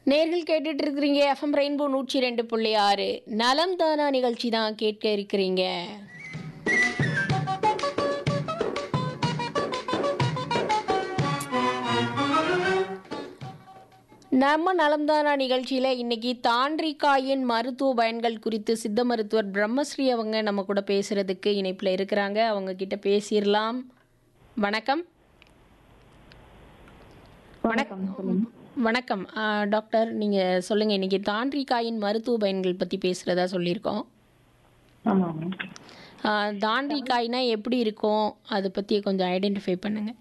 நேர்கள் கேட்டுட்டு இருக்கிறீங்க எஃப்எம் ரெயின்போ நூற்றி ரெண்டு புள்ளி ஆறு நலம் தானா நிகழ்ச்சி தான் கேட்க இருக்கிறீங்க நம்ம நலம்தானா நிகழ்ச்சியில் இன்னைக்கு தாண்டிக்காயின் மருத்துவ பயன்கள் குறித்து சித்த மருத்துவர் பிரம்மஸ்ரீ அவங்க நம்ம கூட பேசுறதுக்கு இணைப்பில் இருக்கிறாங்க அவங்க கிட்ட பேசிடலாம் வணக்கம் வணக்கம் சொல்லுங்க வணக்கம் ஆ, டாக்டர் நீங்கள் சொல்லுங்கள் இன்றைக்கி தாண்டிக்காயின் மருத்துவ பயன்கள் பற்றி பேசுகிறதா சொல்லியிருக்கோம் ஆமாங்க ஆ, தாண்டிக்காய்னா எப்படி இருக்கும் அதை பற்றி கொஞ்சம் ஐடென்டிஃபை பண்ணுங்கள்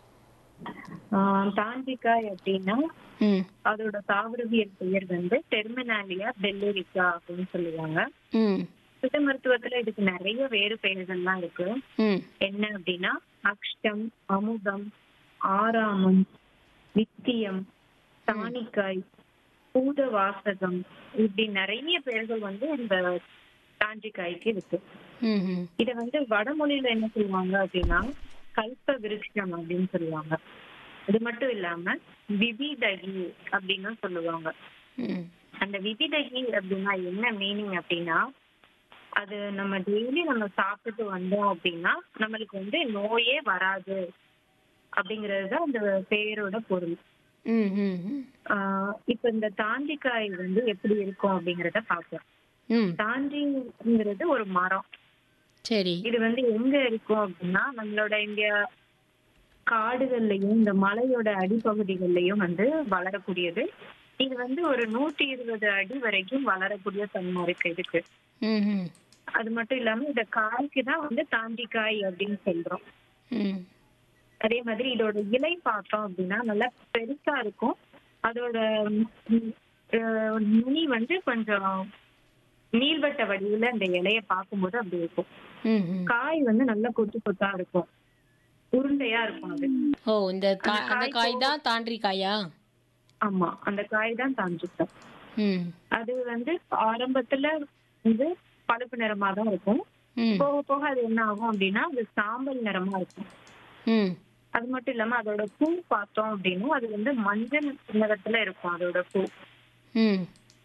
ஆஹ் தாண்டிக்காய் அப்படின்னா ம் அதோட தாவரவியல் பெயர் வந்து டெர்மினாலியா பெல்லரிக்கா அப்படின்னு சொல்லுவாங்க ம் சித்த மருத்துவத்துல இதுக்கு நிறைய வேறு பெயர்கள்லாம் இருக்கு ம் என்ன அப்படின்னா அக்ஷ்டம் அமுதம் ஆராமம் நித்தியம் தானிக்காய் பூத வாசகம் இப்படி நிறைய பெயர்கள் வந்து இந்த தாண்டிக்காய்க்கு இருக்கு ம் ம் இத வந்து வடமொழியில என்ன சொல்லுவாங்க அப்படின்னா கல்ப விருட்சம் அப்படின்னு சொல்லுவாங்க இது மட்டும் இல்லாம விவிதகி அப்படின்னு சொல்லுவாங்க ம் அந்த விவிதகி அப்படின்னா என்ன மீனிங் அப்படின்னா அது நம்ம டெய்லி நம்ம சாப்பிட்டு வந்தோம் அப்படின்னா நம்மளுக்கு வந்து நோயே வராது அப்படிங்கிறது தான் அந்த பேரோட பொருள் ம் ம் ம் ஆஹ் இப்ப இந்த தாண்டிக்காய் வந்து எப்படி இருக்கும் அப்படிங்கறத பார்ப்போம் ம் தாண்டிங்கிறது ஒரு மரம் சரி இது வந்து எங்க இருக்கும் அப்படின்னா நம்மளோட இங்க காடுகள்லயும் இந்த மலையோட அடிப்பகுதிகள்லயும் வந்து வளரக்கூடியது இது வந்து ஒரு நூத்தி இருபது அடி வரைக்கும் வளரக்கூடிய தன்மை இருக்கு இதுக்கு ம் ம் அது மட்டும் இல்லாம இந்த காய்க்கு தான் வந்து தாண்டிக்காய் அப்படின்னு சொல்றோம் ம் அதே மாதிரி இதோட இலை பார்த்தோம் அப்படின்னா நல்லா பெருசா இருக்கும் அதோட ம், அஹ், நுனி வந்து கொஞ்சம் நீள்வட்ட வடிவுல அந்த இலைய பார்க்கும்போது அப்படி இருக்கும் ம் ம் காய் வந்து நல்லா கொத்து கொத்தா இருக்கும் உருண்டையா இருக்கும் அது ஓ இந்த தா அந்த அந்த காய் காய் தான் தாண்டிக்காயா ஆமா அந்த காய் தான் தாண்டிக்கும் ம் அது வந்து ஆரம்பத்துல வந்து பழுப்பு நிறமா தான் இருக்கும் ம் போக போக அது என்ன ஆகும் அப்படின்னா அது சாம்பல் நிறமா இருக்கும் ம் அது மட்டும் இல்லாம அதோட பூ பார்த்தோம் அப்படின்னா அது வந்து மஞ்சள் நிறத்துல இருக்கும் அதோட பூ ம்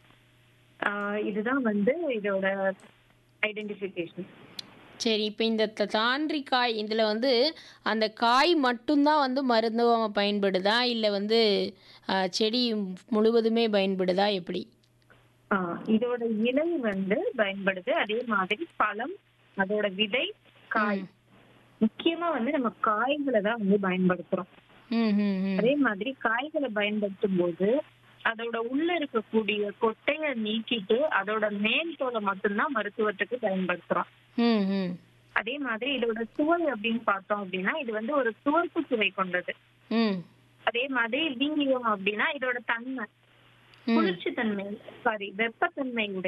ஆஹ் இதுதான் வந்து இதோட ஐடென்டிபிகேஷன் சரி இப்போ இந்த த- தாண்டிக்காய் இதில் வந்து அந்த காய் மட்டும்தான் வந்து மருந்துவமாக பயன்படுதா இல்லை வந்து ஆ, செடி முழுவதுமே பயன்படுதா எப்படி இதோட இலை வந்து பயன்படுது அதே மாதிரி பழம் அதோட விதை காய் முக்கியமா வந்து நம்ம காய்களை தான் வந்து பயன்படுத்துறோம் ம் ம் ம் அதே மாதிரி காய்களை பயன்படுத்தும் போது அதோட உள்ள இருக்கக்கூடிய கொட்டைய நீக்கிட்டு அதோட மேல் தோலை மட்டும்தான் மருத்துவத்துக்கு பயன்படுத்துறோம் ம் ம் அதே மாதிரி இதோட சுவை அப்படின்னு பார்த்தோம் அப்படின்னா இது வந்து ஒரு துவர்ப்பு சுவை கொண்டது ம் அதே மாதிரி வீரியம் அப்படின்னா இதோட தன்மை ம் குளிர்ச்சி தன்மை சாரி வெப்பத்தன்மை